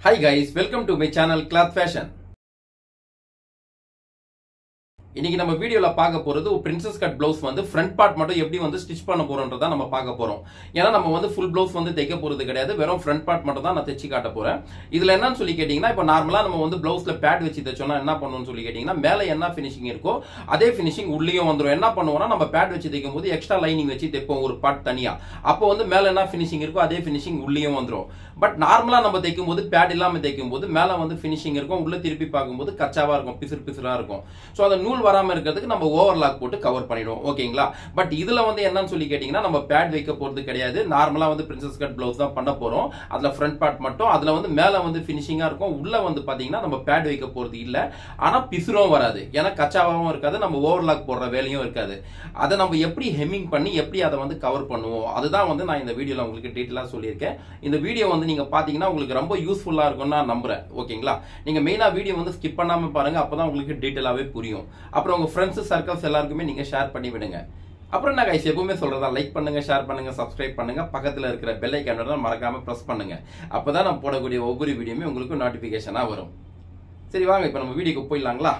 Hi guys, welcome to my channel Cloth Fashion. இன்னைக்கு நம்ம வீடியோல பார்க்க போறது ஒரு பிரின்சஸ் கட் பிளவுஸ் வந்து ஃப்ரண்ட் பார்ட் மட்டும் எப்படி வந்து ஸ்டிச் பண்ண போறோன்றத நம்ம பார்க்க போறோம் ஏன்னா நம்ம வந்து ஃபுல் பிளவுஸ் வந்து தைக்க போறது கிடையாது வெறும் ஃப்ரண்ட் பார்ட் மட்டும் தான் நான் தைச்சு காட்ட போறேன் இதுல என்னன்னு சொல்லி கேட்டீங்கன்னா இப்போ நார்மலா நம்ம வந்து பிளவுஸ்ல பேட் வச்சு தைச்சோம்னா என்ன பண்ணணும்னு சொல்லி கேட்டீங்கன்னா மேல என்ன ஃபினிஷிங் இருக்கோ அதே ஃபினிஷிங் உள்ளேயும் வந்துடும் என்ன பண்ணுவோம்னா நம்ம பேட் வச்சு தைக்கும் போது எக்ஸ்ட்ரா லைனிங் வச்சு தைப்போம் ஒரு பார்ட் தனியா அப்போ வந்து மேல என்ன ஃபினிஷிங் இருக்கோ அதே ஃபினிஷிங் உள்ளேயும் வந்துடும் பட் நார்மலா நம்ம தைக்கும் போது பேட் இல்லாம தைக்கும் போது மேல வந்து ஃபினிஷிங் இருக்கும் உள்ள திருப்பி பார்க்கும்போது கச்சாவா இருக்கும் பிசுறு பிசுறா இருக்கும் ஸோ அந்த நூல் வராம இருக்கிறதுக்கு நம்ம ஓவர்லாக் போட்டு கவர் பண்ணிடுவோம் ஓகேங்களா பட் இதுல வந்து என்னன்னு சொல்லி கேட்டீங்கன்னா நம்ம பேட் வைக்க போறது கிடையாது நார்மலா வந்து பிரின்சஸ் கட் பிளவுஸ் தான் பண்ண போறோம் அதுல ஃப்ரண்ட் பார்ட் மட்டும் அதுல வந்து மேல வந்து ஃபினிஷிங்கா இருக்கும் உள்ள வந்து பாத்தீங்கன்னா நம்ம பேட் வைக்க போறது இல்ல ஆனா பிசுரும் வராது ஏன்னா கச்சாவாவும் இருக்காது நம்ம ஓவர்லாக் போடுற வேலையும் இருக்காது அதை நம்ம எப்படி ஹெம்மிங் பண்ணி எப்படி அதை வந்து கவர் பண்ணுவோம் அதுதான் வந்து நான் இந்த வீடியோல உங்களுக்கு டீட்டெயிலா சொல்லியிருக்கேன் இந்த வீடியோ வந்து நீங்க பாத்தீங்கன்னா உங்களுக்கு ரொம்ப யூஸ்ஃபுல்லா இருக்கும்னு நான் நம்புறேன் ஓகேங்களா நீங்க மெயினா வீடியோ வந்து ஸ்கிப் பண்ணாம பாருங்க அப்பதான் உங்களுக்கு டீட்டெயிலாவே புரியும் அப்புறம் உங்க ஃப்ரெண்ட்ஸ் சர்க்கிள்ஸ் எல்லாருக்குமே நீங்க ஷேர் பண்ணி விடுங்க அப்புறம் நான் கைஸ் எப்பவுமே சொல்றதா லைக் பண்ணுங்க ஷேர் பண்ணுங்க சப்ஸ்கிரைப் பண்ணுங்க பக்கத்துல இருக்கிற பெல் ஐக்கான மறக்காம பிரஸ் பண்ணுங்க அப்பதான் நான் போடக்கூடிய ஒவ்வொரு வீடியோமே உங்களுக்கு நோட்டிபிகேஷனா வரும் சரி வாங்க இப்போ நம்ம வீடியோக்கு போயிடலாங்களா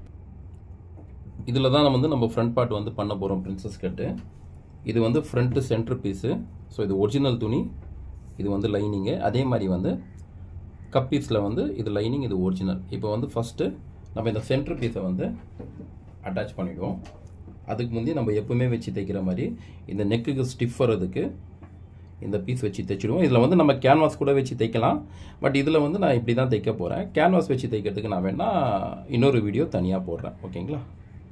இதில் தான் நம்ம வந்து நம்ம ஃப்ரண்ட் பார்ட் வந்து பண்ண போகிறோம் பிரின்சஸ் கட்டு இது வந்து ஃப்ரண்ட்டு சென்டர் பீஸு ஸோ இது ஒரிஜினல் துணி இது வந்து லைனிங்கு அதே மாதிரி வந்து கப் பீஸில் வந்து இது லைனிங் இது ஒரிஜினல் இப்போ வந்து ஃபஸ்ட்டு நம்ம இந்த சென்டர் பீஸை வந்து அட்டாச் பண்ணிவிடுவோம் அதுக்கு முந்தைய நம்ம எப்பவுமே வச்சு தைக்கிற மாதிரி இந்த நெக்குக்கு ஸ்டிஃப் வர்றதுக்கு இந்த பீஸ் வச்சு தைச்சிடுவோம் இதில் வந்து நம்ம கேன்வாஸ் கூட வச்சு தைக்கலாம் பட் இதில் வந்து நான் இப்படி தான் தைக்க போகிறேன் கேன்வாஸ் வச்சு தைக்கிறதுக்கு நான் வேணால் இன்னொரு வீடியோ தனியாக போடுறேன் ஓகேங்களா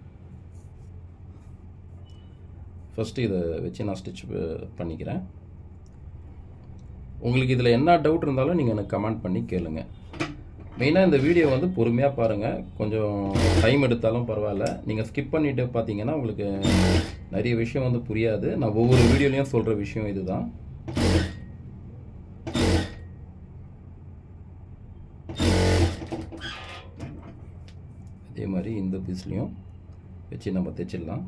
ஃபஸ்ட்டு இதை வச்சு நான் ஸ்டிச் பண்ணிக்கிறேன் உங்களுக்கு இதில் என்ன டவுட் இருந்தாலும் நீங்கள் எனக்கு கமெண்ட் பண்ணி கேளுங்க மெயினாக இந்த வீடியோ வந்து பொறுமையாக பாருங்கள் கொஞ்சம் டைம் எடுத்தாலும் பரவாயில்ல நீங்கள் ஸ்கிப் பண்ணிட்டு பார்த்தீங்கன்னா உங்களுக்கு நிறைய விஷயம் வந்து புரியாது நான் ஒவ்வொரு வீடியோலையும் சொல்கிற விஷயம் இதுதான் அதே மாதிரி இந்த பீஸ்லேயும் வச்சு நம்ம தைச்சிடலாம்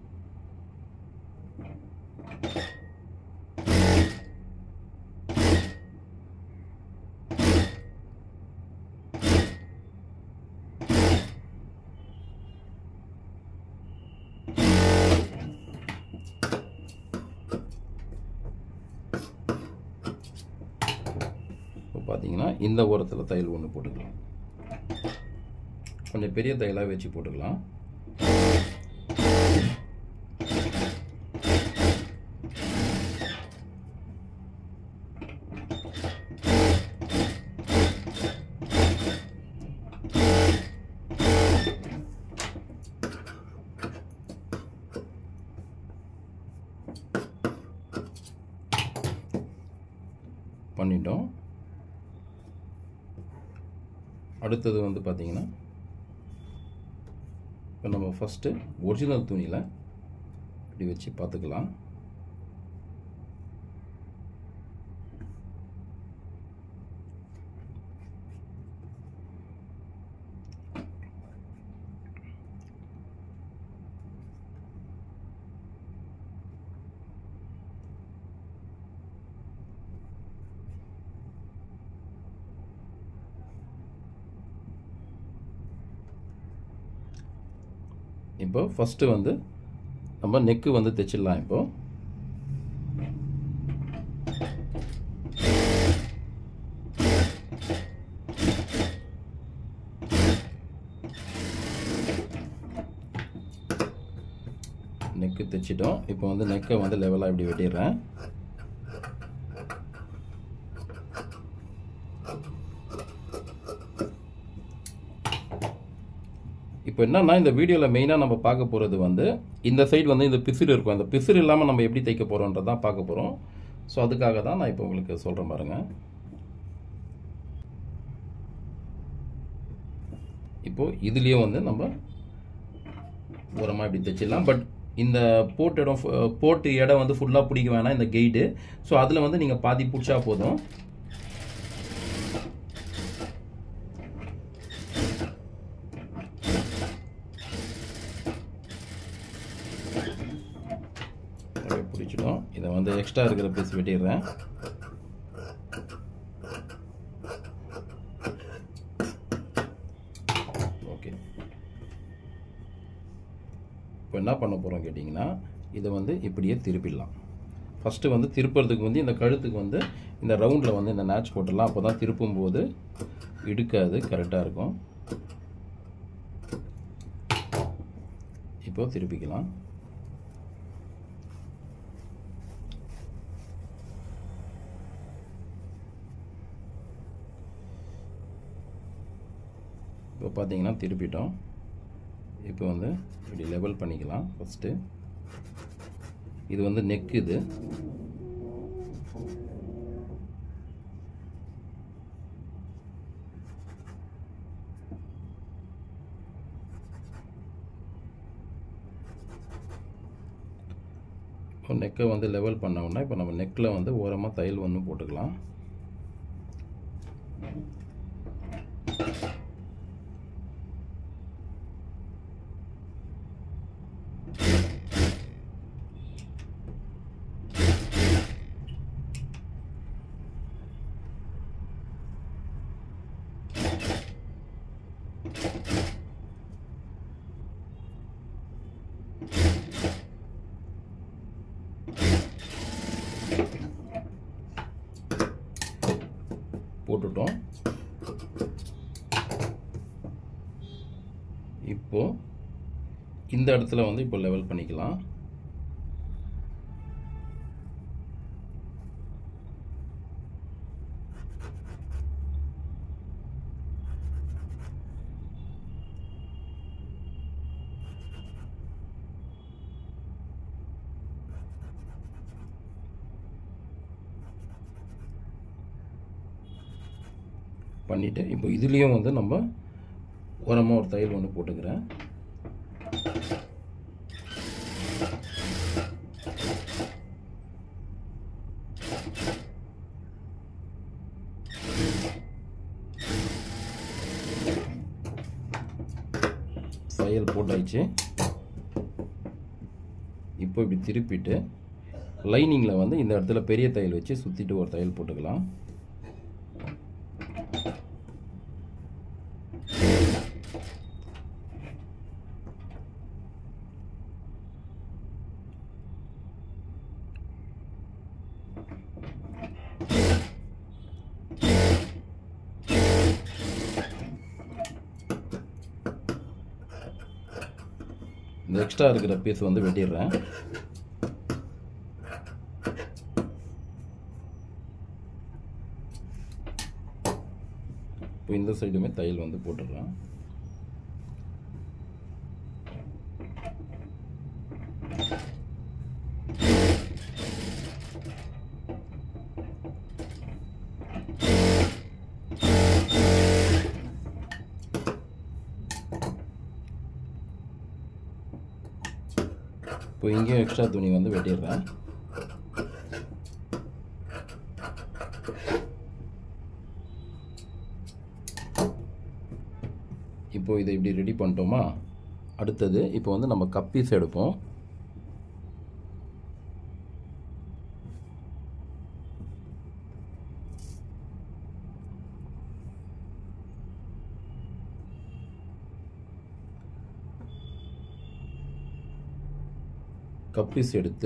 இப்போ பார்த்தீங்கன்னா இந்த ஓரத்தில் தையல் ஒன்று போட்டுக்கலாம் கொஞ்சம் பெரிய தையலாக வச்சு போட்டுக்கலாம் பண்ணிட்டோம் அடுத்தது வந்து பார்த்தீங்கன்னா இப்போ நம்ம ஃபஸ்ட்டு ஒரிஜினல் துணியில் இப்படி வச்சு பார்த்துக்கலாம் இப்போ ஃபஸ்ட்டு வந்து நம்ம நெக்கு வந்து தைச்சிடலாம் இப்போ நெக்கு தைச்சிட்டோம் இப்போ வந்து நெக்கை வந்து லெவலாக இப்படி வெட்டிடுறேன் இப்போ என்னன்னா இந்த வீடியோவில் மெயினாக நம்ம பார்க்க போகிறது வந்து இந்த சைடு வந்து இந்த பிசிறு இருக்கும் அந்த பிசிறு இல்லாமல் நம்ம எப்படி தைக்க போகிறோன்றதான் பார்க்க போகிறோம் ஸோ அதுக்காக தான் நான் இப்போ உங்களுக்கு சொல்கிறேன் பாருங்க இப்போது இதுலேயும் வந்து நம்ம ஓரமாக இப்படி தைச்சிடலாம் பட் இந்த போட்டு இடம் போட்டு இடம் வந்து ஃபுல்லாக பிடிக்க வேணாம் இந்த கெய்டு ஸோ அதில் வந்து நீங்கள் பாதி பிடிச்சா போதும் பிடிச்சிடும் இதை வந்து எக்ஸ்ட்ரா இருக்கிற பீஸ் வெட்டிடுறேன் என்ன பண்ண போகிறோம் கேட்டிங்கன்னா இதை வந்து இப்படியே திருப்பிடலாம் ஃபஸ்ட்டு வந்து திருப்புறதுக்கு வந்து இந்த கழுத்துக்கு வந்து இந்த ரவுண்டில் வந்து இந்த நேட்ச் போட்டுடலாம் அப்போ தான் திருப்பும்போது இடுக்காது கரெக்டாக இருக்கும் இப்போ திருப்பிக்கலாம் இப்போ பார்த்தீங்கன்னா திருப்பிட்டோம் இப்போ வந்து இப்படி லெவல் பண்ணிக்கலாம் ஃபஸ்ட்டு இது வந்து நெக் இது இப்போ நெக்கை வந்து லெவல் பண்ணோம்னா இப்போ நம்ம நெக்கில் வந்து ஓரமாக தையல் ஒன்று போட்டுக்கலாம் போட்டுட்டோம் இப்போ இந்த இடத்துல வந்து இப்போ லெவல் பண்ணிக்கலாம் பண்ணிவிட்டு இப்போ இதுலேயும் வந்து நம்ம உரமாக ஒரு தையல் ஒன்று போட்டுக்கிறேன் தையல் போட்டாச்சு இப்போ இப்படி திருப்பிட்டு லைனிங்கில் வந்து இந்த இடத்துல பெரிய தையல் வச்சு சுற்றிட்டு ஒரு தையல் போட்டுக்கலாம் இந்த எக்ஸ்ட்ரா இருக்கிற பீஸ் வந்து வெட்டிடுறேன் இப்போ இந்த சைடுமே தையல் வந்து போட்டுடுறேன் இப்போ இங்கேயும் எக்ஸ்ட்ரா துணி வந்து வெட்டிடுறேன் இப்போ இதை இப்படி ரெடி பண்ணிட்டோமா அடுத்தது இப்போ வந்து நம்ம கப்பீஸ் எடுப்போம் கப்பீஸ் எடுத்து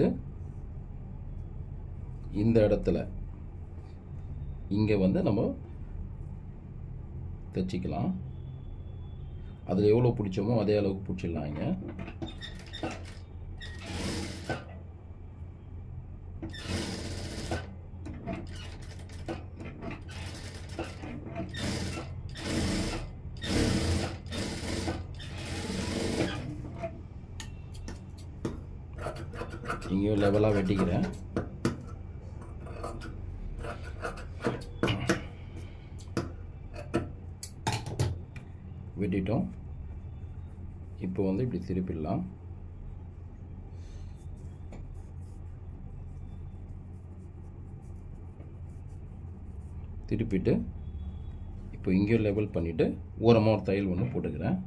இந்த இடத்துல இங்கே வந்து நம்ம தைச்சிக்கலாம் அதில் எவ்வளோ பிடிச்சோமோ அதே அளவுக்கு பிடிச்சிடலாம் இங்கே இங்கேயும் லெவலாக வெட்டிக்கிறேன் வெட்டிட்டோம் இப்போ வந்து இப்படி திருப்பிடலாம் திருப்பிட்டு இப்போ இங்கேயும் லெவல் பண்ணிவிட்டு ஓரமாக ஒரு தையல் ஒன்று போட்டுக்கிறேன்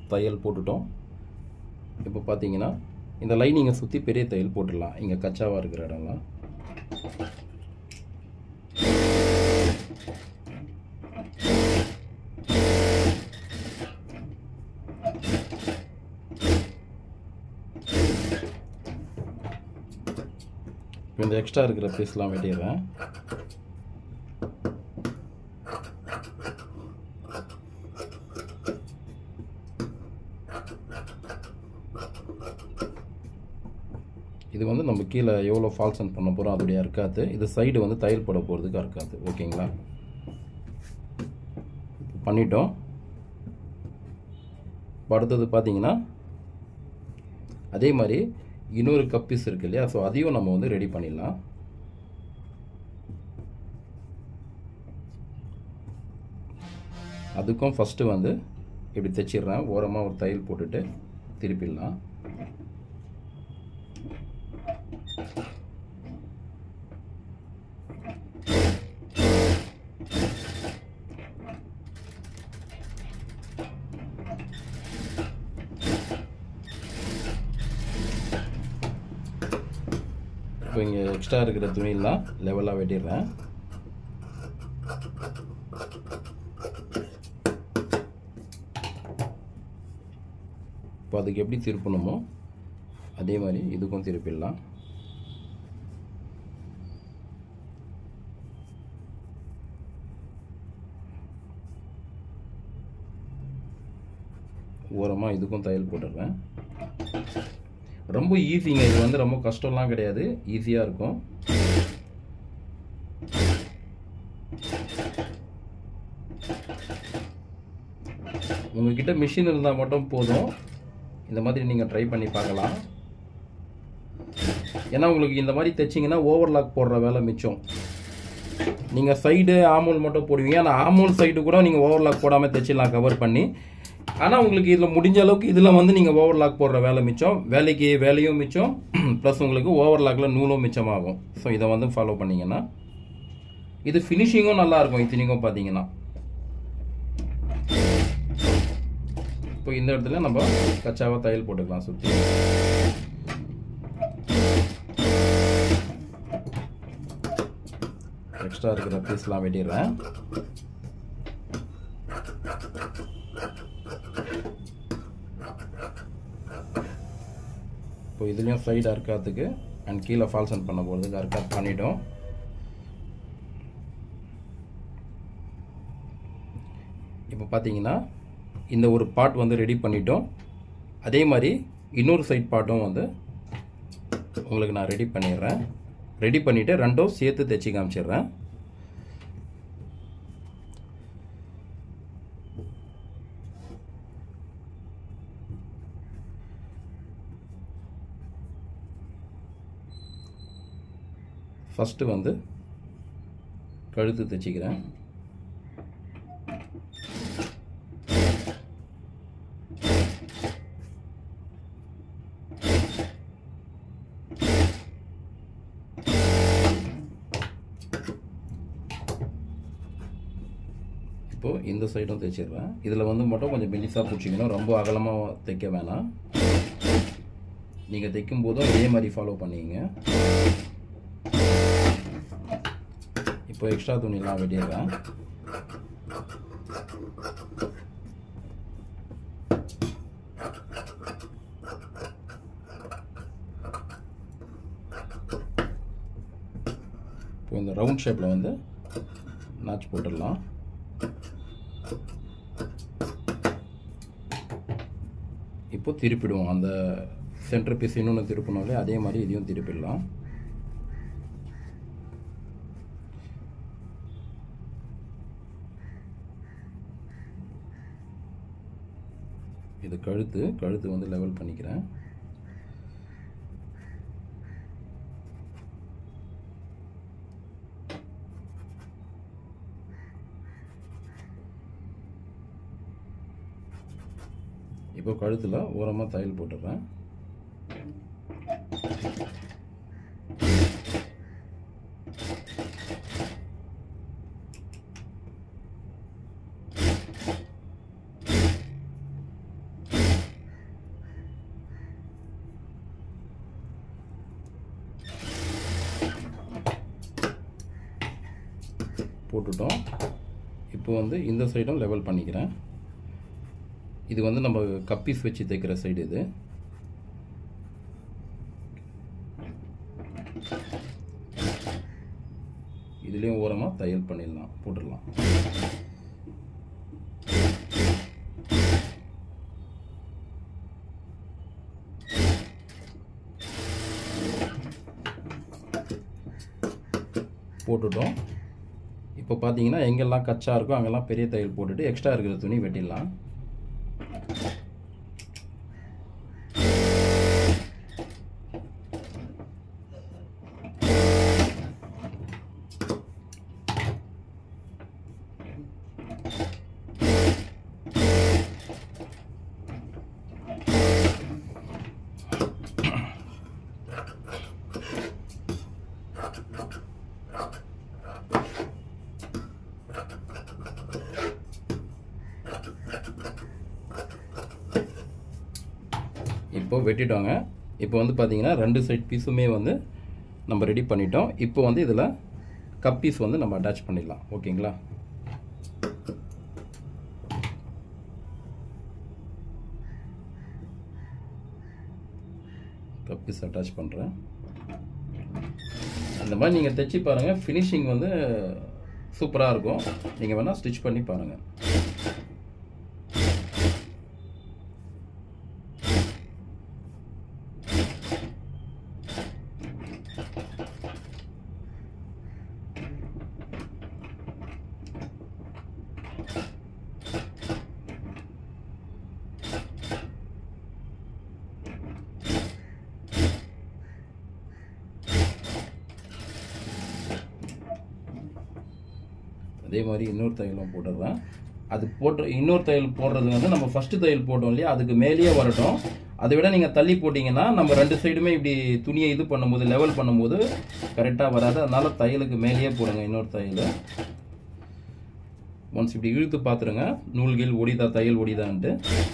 தையல் போட்டுட்டோம் இப்போ பார்த்தீங்கன்னா இந்த லைனிங்கை சுற்றி பெரிய தையல் போட்டுடலாம் இங்கே கச்சாவாக இருக்கிற இடம்லாம் இப்போ இந்த எக்ஸ்ட்ரா இருக்கிற பீஸ்லாம் வெட்டிடுறேன் இது வந்து நம்ம கீழே எவ்வளோ ஃபால்சன் பண்ண போகிறோம் அதோடைய இருக்காது இது சைடு வந்து தையல் போட போகிறதுக்கு இருக்காது ஓகேங்களா இப்போ பண்ணிட்டோம் இப்போ அடுத்தது பார்த்தீங்கன்னா அதே மாதிரி இன்னொரு கப்பீஸ் இருக்கு இல்லையா ஸோ அதையும் நம்ம வந்து ரெடி பண்ணிடலாம் அதுக்கும் ஃபஸ்ட்டு வந்து இப்படி தைச்சிடுறேன் ஓரமாக ஒரு தையல் போட்டுட்டு திருப்பிடலாம் இப்போ இங்கே எக்ஸ்ட்ரா இருக்கிற துணியெல்லாம் லெவலாக வெட்டிடுறேன் இப்போ அதுக்கு எப்படி திருப்பணுமோ அதே மாதிரி இதுக்கும் திருப்பிடலாம் ஓரமாக இதுக்கும் தையல் போட்டுடுறேன் ரொம்ப ஈஸிங்க இது வந்து ரொம்ப கஷ்டம்லாம் கிடையாது ஈஸியாக இருக்கும் உங்ககிட்ட மிஷின் இருந்தால் மட்டும் போதும் இந்த மாதிரி நீங்கள் ட்ரை பண்ணி பார்க்கலாம் ஏன்னா உங்களுக்கு இந்த மாதிரி தைச்சிங்கன்னா ஓவர்லாக் போடுற வேலை மிச்சம் நீங்கள் சைடு ஆமூல் மட்டும் போடுவீங்க ஆனால் ஆமூல் சைடு கூட நீங்கள் ஓவர்லாக் போடாமல் தைச்சிடலாம் கவர் பண்ணி ஆனால் உங்களுக்கு இதில் முடிஞ்ச அளவுக்கு இதில் வந்து நீங்கள் ஓவர்லாக் போடுற வேலை மிச்சம் வேலைக்கு வேலையும் மிச்சம் ப்ளஸ் உங்களுக்கு ஓவர்லாக்கில் நூலும் மிச்சமாகும் ஸோ இதை வந்து ஃபாலோ பண்ணிங்கன்னா இது ஃபினிஷிங்கும் நல்லாயிருக்கும் இத்தனைக்கும் பார்த்தீங்கன்னா இப்போ இந்த இடத்துல நம்ம கச்சாவாக தையல் போட்டுக்கலாம் சுற்றி எக்ஸ்ட்ரா இருக்கிற பீஸ்லாம் வெட்டிடுறேன் இப்போ இதுலேயும் சைடு அறுக்காத்துக்கு அண்ட் கீழே ஃபால்சன் பண்ண போகிறதுக்கு அறுக்காத் பண்ணிட்டோம் இப்போ பார்த்தீங்கன்னா இந்த ஒரு பார்ட் வந்து ரெடி பண்ணிட்டோம் அதே மாதிரி இன்னொரு சைட் பார்ட்டும் வந்து உங்களுக்கு நான் ரெடி பண்ணிடுறேன் ரெடி பண்ணிவிட்டு ரெண்டும் சேர்த்து தைச்சி காமிச்சிடுறேன் ஃபஸ்ட்டு வந்து கழுத்து தைச்சிக்கிறேன் இப்போது இந்த சைடும் தைச்சிடுறேன் இதில் வந்து மட்டும் கொஞ்சம் மெல்லிசாக பிடிச்சிக்கணும் ரொம்ப அகலமாக தைக்க வேணாம் நீங்கள் தைக்கும் போதும் இதே மாதிரி ஃபாலோ பண்ணிங்க இப்போ எக்ஸ்ட்ரா துணிலாம் வெட்டிடுறேன் இப்போ இந்த ரவுண்ட் ஷேப்பில் வந்து நாச் போட்டுடலாம் இப்போ திருப்பிடுவோம் அந்த சென்டர் பீஸ் இன்னொன்று திருப்பினோம்லே அதே மாதிரி இதையும் திருப்பிடலாம் இது கழுத்து கழுத்து வந்து லெவல் பண்ணிக்கிறேன் இப்போ கழுத்தில் ஓரமாக தையல் போட்டுடுறேன் போட்டுட்டோம் இப்போ வந்து இந்த சைடும் லெவல் பண்ணிக்கிறேன் இது வந்து நம்ம கப்பீஸ் வச்சு தைக்கிற சைடு இது இதுலேயும் ஓரமாக தையல் பண்ணிடலாம் போட்டுடலாம் போட்டுட்டோம் இப்போ பார்த்தீங்கன்னா எங்கெல்லாம் கச்சா இருக்கோ அங்கெல்லாம் பெரிய தையல் போட்டுட்டு எக்ஸ்ட்ரா இருக்கிற துணி வெட்டிடலாம் இப்போ வெட்டிட்டோங்க இப்போ வந்து பார்த்தீங்கன்னா ரெண்டு சைட் பீஸுமே வந்து நம்ம ரெடி பண்ணிட்டோம் இப்போ வந்து இதில் கப் பீஸ் வந்து நம்ம அட்டாச் பண்ணிடலாம் ஓகேங்களா கப் பீஸ் அட்டாச் பண்ணுறேன் அந்த மாதிரி நீங்கள் தைச்சி பாருங்கள் ஃபினிஷிங் வந்து சூப்பராக இருக்கும் நீங்கள் வேணால் ஸ்டிச் பண்ணி பாருங்கள் அதே மாதிரி இன்னொரு தையலும் போட்டுடுறேன் அது போட்டு இன்னொரு தையல் போடுறது வந்து நம்ம ஃபஸ்ட்டு தையல் போட்டோம் இல்லையா அதுக்கு மேலேயே வரட்டும் அதை விட நீங்கள் தள்ளி போட்டிங்கன்னா நம்ம ரெண்டு சைடுமே இப்படி துணியை இது பண்ணும்போது லெவல் பண்ணும்போது கரெக்டாக வராது அதனால தையலுக்கு மேலேயே போடுங்க இன்னொரு தையல் ஒன்ஸ் இப்படி இழுத்து பார்த்துருங்க நூல்கள் ஒடிதா தையல் ஒடிதான்ட்டு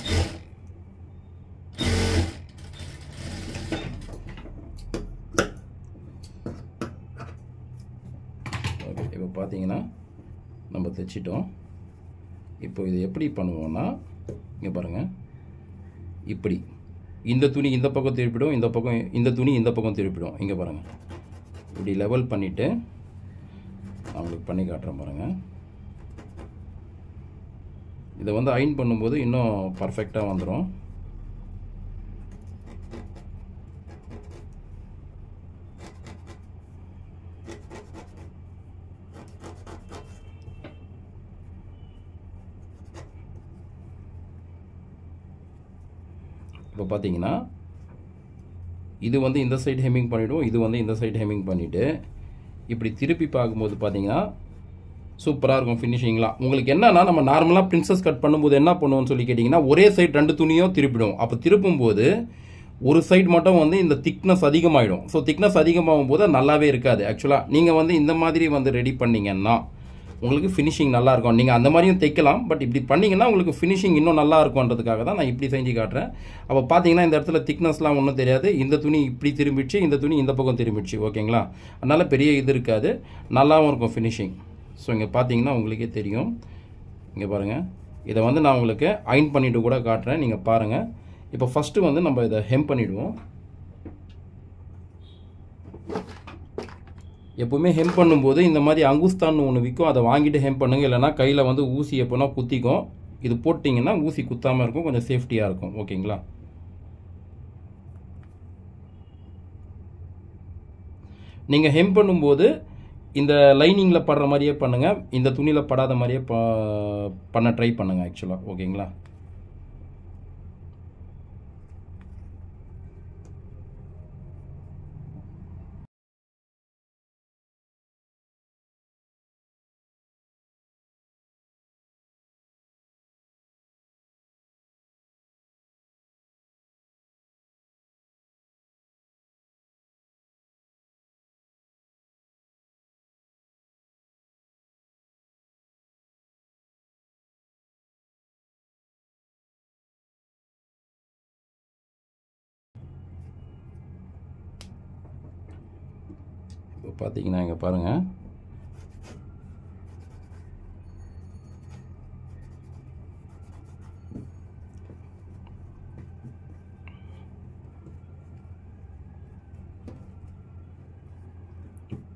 ஓகே இப்போ பார்த்தீங்கன்னா நம்ம தைச்சிட்டோம் இப்போ இது எப்படி பண்ணுவோம்னா இங்கே பாருங்கள் இப்படி இந்த துணி இந்த பக்கம் திருப்பிடும் இந்த பக்கம் இந்த துணி இந்த பக்கம் திருப்பிடும் இங்கே பாருங்கள் இப்படி லெவல் பண்ணிவிட்டு நான் உங்களுக்கு பண்ணி காட்டுறேன் பாருங்கள் இதை வந்து அயன் பண்ணும்போது இன்னும் பர்ஃபெக்டாக வந்துடும் இப்போ பார்த்தீங்கன்னா இது வந்து இந்த சைடு ஹெம்மிங் பண்ணிவிடுவோம் இது வந்து இந்த சைடு ஹெம்மிங் பண்ணிவிட்டு இப்படி திருப்பி பார்க்கும்போது பார்த்தீங்கன்னா சூப்பராக இருக்கும் ஃபினிஷிங்லாம் உங்களுக்கு என்னன்னா நம்ம நார்மலாக பிரின்சஸ் கட் பண்ணும்போது என்ன பண்ணுவோம்னு சொல்லி கேட்டிங்கன்னா ஒரே சைடு ரெண்டு துணியும் திருப்பிடும் அப்போ திருப்பும்போது ஒரு சைடு மட்டும் வந்து இந்த திக்னஸ் அதிகமாகிடும் ஸோ திக்னஸ் அதிகமாகும் போது அது நல்லாவே இருக்காது ஆக்சுவலாக நீங்கள் வந்து இந்த மாதிரி வந்து ரெடி பண்ணீங்கன்னா உங்களுக்கு ஃபினிஷிங் நல்லா இருக்கும் நீங்கள் அந்த மாதிரியும் தைக்கலாம் பட் இப்படி பண்ணீங்கன்னா உங்களுக்கு ஃபினிஷிங் இன்னும் நல்லா இருக்கும்ன்றதுக்காக தான் நான் இப்படி செஞ்சு காட்டுறேன் அப்போ பார்த்தீங்கன்னா இந்த இடத்துல திக்னஸ்லாம் ஒன்றும் தெரியாது இந்த துணி இப்படி திரும்பிடுச்சு இந்த துணி இந்த பக்கம் திரும்பிடுச்சு ஓகேங்களா அதனால் பெரிய இது இருக்காது நல்லாவும் இருக்கும் ஃபினிஷிங் ஸோ இங்கே பார்த்தீங்கன்னா உங்களுக்கே தெரியும் இங்கே பாருங்கள் இதை வந்து நான் உங்களுக்கு அயன் பண்ணிட்டு கூட காட்டுறேன் நீங்கள் பாருங்கள் இப்போ ஃபஸ்ட்டு வந்து நம்ம இதை ஹெம் பண்ணிவிடுவோம் எப்போவுமே ஹெம் பண்ணும்போது இந்த மாதிரி அங்குஸ்தான் ஒன்று விற்கும் அதை வாங்கிட்டு ஹெம் பண்ணுங்க இல்லைனா கையில் வந்து ஊசி எப்போனா குத்திக்கும் இது போட்டிங்கன்னா ஊசி குத்தாமல் இருக்கும் கொஞ்சம் சேஃப்டியாக இருக்கும் ஓகேங்களா நீங்கள் ஹெம் பண்ணும்போது இந்த லைனிங்கில் படுற மாதிரியே பண்ணுங்கள் இந்த துணியில் படாத மாதிரியே ப பண்ண ட்ரை பண்ணுங்கள் ஆக்சுவலாக ஓகேங்களா இப்போ பார்த்தீங்கன்னா இங்கே பாருங்கள்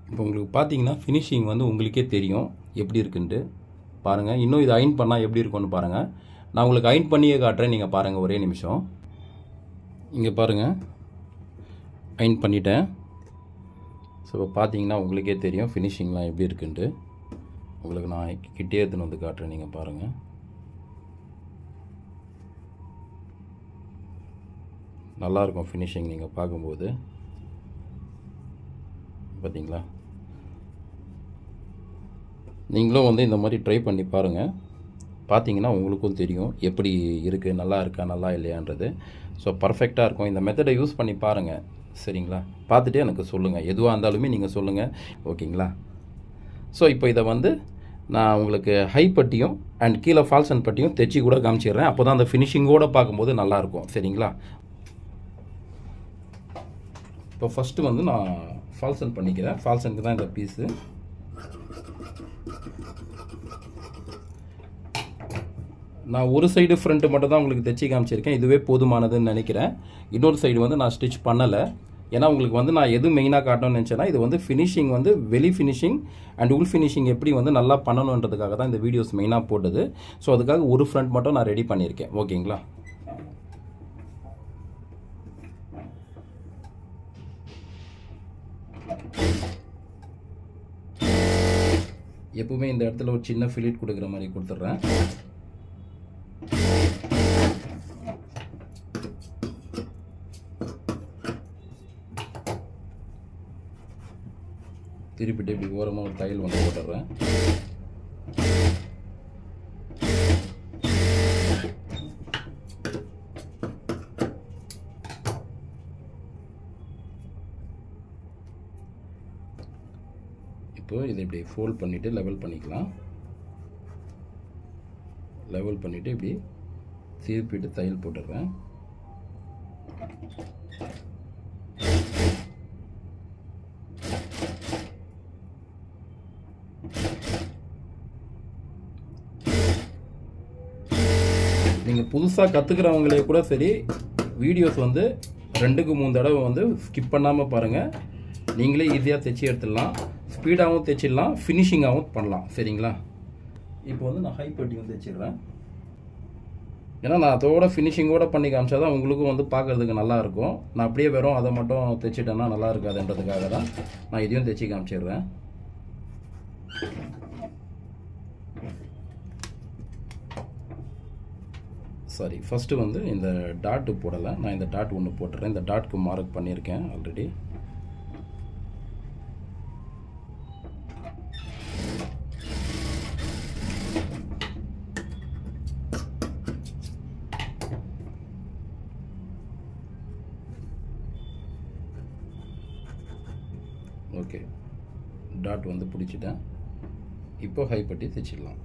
இப்போ உங்களுக்கு பார்த்தீங்கன்னா ஃபினிஷிங் வந்து உங்களுக்கே தெரியும் எப்படி இருக்குன்ட்டு பாருங்கள் இன்னும் இது அயன் பண்ணால் எப்படி இருக்கும்னு பாருங்கள் நான் உங்களுக்கு அயன் பண்ணியே காட்டுறேன் நீங்கள் பாருங்கள் ஒரே நிமிஷம் இங்கே பாருங்கள் அயன் பண்ணிட்டேன் ஸோ இப்போ பார்த்தீங்கன்னா உங்களுக்கே தெரியும் ஃபினிஷிங்லாம் எப்படி இருக்குன்ட்டு உங்களுக்கு நான் கிட்டே எடுத்துன்னு வந்து காட்டுறேன் நீங்கள் பாருங்கள் நல்லாயிருக்கும் ஃபினிஷிங் நீங்கள் பார்க்கும்போது பார்த்தீங்களா நீங்களும் வந்து இந்த மாதிரி ட்ரை பண்ணி பாருங்கள் பார்த்தீங்கன்னா உங்களுக்கும் தெரியும் எப்படி இருக்குது நல்லா இருக்கா நல்லா இல்லையான்றது ஸோ பர்ஃபெக்டாக இருக்கும் இந்த மெத்தடை யூஸ் பண்ணி பாருங்கள் சரிங்களா பார்த்துட்டு எனக்கு சொல்லுங்கள் எதுவாக இருந்தாலுமே நீங்கள் சொல்லுங்கள் ஓகேங்களா ஸோ இப்போ இதை வந்து நான் உங்களுக்கு ஹை பட்டியும் அண்ட் கீழே ஃபால்சன் பட்டியும் தைச்சி கூட காமிச்சிடுறேன் அப்போ தான் அந்த ஃபினிஷிங்கோடு பார்க்கும்போது நல்லாயிருக்கும் சரிங்களா இப்போ ஃபஸ்ட்டு வந்து நான் ஃபால்சன் பண்ணிக்கிறேன் ஃபால்சனுக்கு தான் இந்த பீஸு நான் ஒரு சைடு ஃப்ரண்ட்டு மட்டும் தான் உங்களுக்கு தைச்சி காமிச்சிருக்கேன் இதுவே போதுமானதுன்னு நினைக்கிறேன் இன்னொரு சைடு வந்து நான் ஸ்டிச் பண்ணலை ஏன்னா உங்களுக்கு வந்து நான் எது மெயினாக காட்டணும்னு நினச்சேன்னா இது வந்து ஃபினிஷிங் வந்து வெளி ஃபினிஷிங் அண்ட் உள் ஃபினிஷிங் எப்படி வந்து நல்லா பண்ணணுன்றதுக்காக தான் இந்த வீடியோஸ் மெயினாக போட்டது ஸோ அதுக்காக ஒரு ஃப்ரண்ட் மட்டும் நான் ரெடி பண்ணியிருக்கேன் ஓகேங்களா எப்பவுமே இந்த இடத்துல ஒரு சின்ன ஃபிலிட் கொடுக்குற மாதிரி கொடுத்துட்றேன் திருப்பிட்டு இப்படி ஓரமாக ஒரு தையல் வந்து போட்டுடுறேன் இப்போ இதை இப்படி ஃபோல்ட் பண்ணிவிட்டு லெவல் பண்ணிக்கலாம் லெவல் பண்ணிவிட்டு இப்படி திருப்பிட்டு தையல் போட்டுடுறேன் நீங்கள் புதுசாக கற்றுக்கிறவங்களே கூட சரி வீடியோஸ் வந்து ரெண்டுக்கு மூணு தடவை வந்து ஸ்கிப் பண்ணாமல் பாருங்கள் நீங்களே ஈஸியாக தைச்சி எடுத்துடலாம் ஸ்பீடாகவும் தைச்சிடலாம் ஃபினிஷிங்காகவும் பண்ணலாம் சரிங்களா இப்போ வந்து நான் ஹை பட்டி வந்து தைச்சிடுறேன் ஏன்னா நான் அதோட ஃபினிஷிங்கோட பண்ணி காமிச்சா தான் உங்களுக்கும் வந்து பார்க்குறதுக்கு நல்லா இருக்கும் நான் அப்படியே வெறும் அதை மட்டும் தைச்சிட்டேன்னா நல்லா இருக்காதுன்றதுக்காக தான் நான் இதையும் தைச்சி காமிச்சிடுறேன் சாரி ஃபஸ்ட்டு வந்து இந்த டாட்டு போடலை நான் இந்த டாட் ஒன்று போட்டுறேன் இந்த டாட்க்கு மார்க் பண்ணியிருக்கேன் ஆல்ரெடி ஓகே டாட் வந்து பிடிச்சிட்டேன் இப்போ ஹை பட்டி தைச்சிடலாம்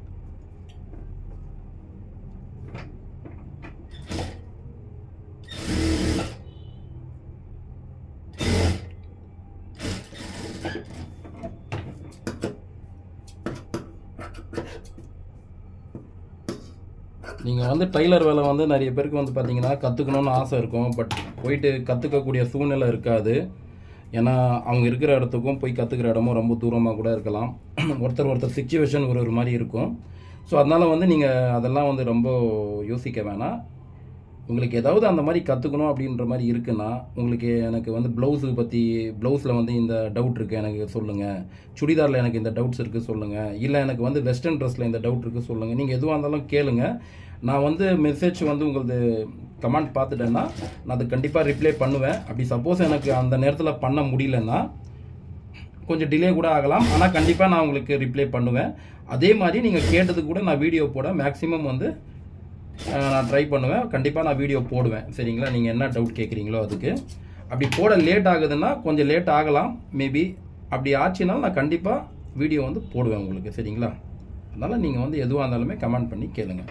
நீங்கள் வந்து டைலர் வேலை வந்து நிறைய பேருக்கு வந்து பார்த்தீங்கன்னா கற்றுக்கணும்னு ஆசை இருக்கும் பட் போயிட்டு கற்றுக்கக்கூடிய சூழ்நிலை இருக்காது ஏன்னா அவங்க இருக்கிற இடத்துக்கும் போய் கற்றுக்கிற இடமும் ரொம்ப தூரமாக கூட இருக்கலாம் ஒருத்தர் ஒருத்தர் சுச்சுவேஷன் ஒரு ஒரு மாதிரி இருக்கும் ஸோ அதனால் வந்து நீங்கள் அதெல்லாம் வந்து ரொம்ப யோசிக்க வேணாம் உங்களுக்கு ஏதாவது அந்த மாதிரி கற்றுக்கணும் அப்படின்ற மாதிரி இருக்குன்னா உங்களுக்கு எனக்கு வந்து ப்ளவுஸு பற்றி ப்ளவுஸில் வந்து இந்த டவுட் இருக்குது எனக்கு சொல்லுங்கள் சுடிதாரில் எனக்கு இந்த டவுட்ஸ் இருக்குது சொல்லுங்கள் இல்லை எனக்கு வந்து வெஸ்டர்ன் ட்ரெஸ்ஸில் இந்த டவுட் இருக்குது சொல்லுங்கள் நீங்கள் எதுவாக இருந்தாலும் கேளுங்க நான் வந்து மெசேஜ் வந்து உங்களது கமெண்ட் பார்த்துட்டேன்னா நான் அது கண்டிப்பாக ரிப்ளை பண்ணுவேன் அப்படி சப்போஸ் எனக்கு அந்த நேரத்தில் பண்ண முடியலன்னா கொஞ்சம் டிலே கூட ஆகலாம் ஆனால் கண்டிப்பாக நான் உங்களுக்கு ரிப்ளை பண்ணுவேன் அதே மாதிரி நீங்கள் கேட்டது கூட நான் வீடியோ போட மேக்ஸிமம் வந்து அஹ், நான் ட்ரை பண்ணுவேன் கண்டிப்பாக நான் வீடியோ போடுவேன் சரிங்களா நீங்கள் என்ன டவுட் கேட்குறீங்களோ அதுக்கு அப்படி போட லேட் ஆகுதுன்னா கொஞ்சம் லேட் ஆகலாம் மேபி அப்படி ஆச்சுனாலும் நான் கண்டிப்பாக வீடியோ வந்து போடுவேன் உங்களுக்கு சரிங்களா அதனால் நீங்கள் வந்து எதுவாக இருந்தாலுமே கமெண்ட் பண்ணி கேளுங்க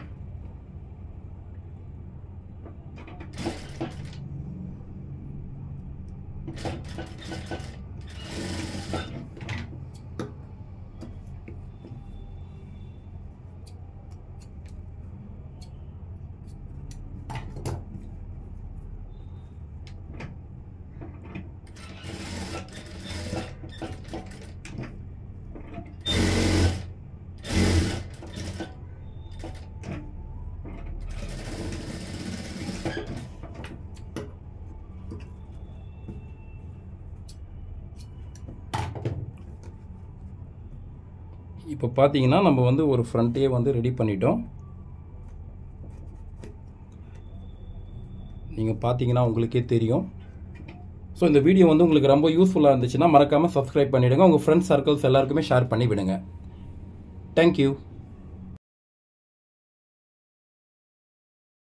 இப்போ பார்த்தீங்கன்னா நம்ம வந்து ஒரு ஃப்ரண்ட்டே வந்து ரெடி பண்ணிட்டோம் நீங்கள் பார்த்தீங்கன்னா உங்களுக்கே தெரியும் ஸோ இந்த வீடியோ வந்து உங்களுக்கு ரொம்ப யூஸ்ஃபுல்லாக இருந்துச்சுன்னா மறக்காமல் சப்ஸ்கிரைப் பண்ணிவிடுங்க உங்கள் ஃப்ரெண்ட்ஸ் சர்க்கிள்ஸ் எல்லாருக்குமே ஷேர் பண்ணி விடுங்க தேங்க்யூ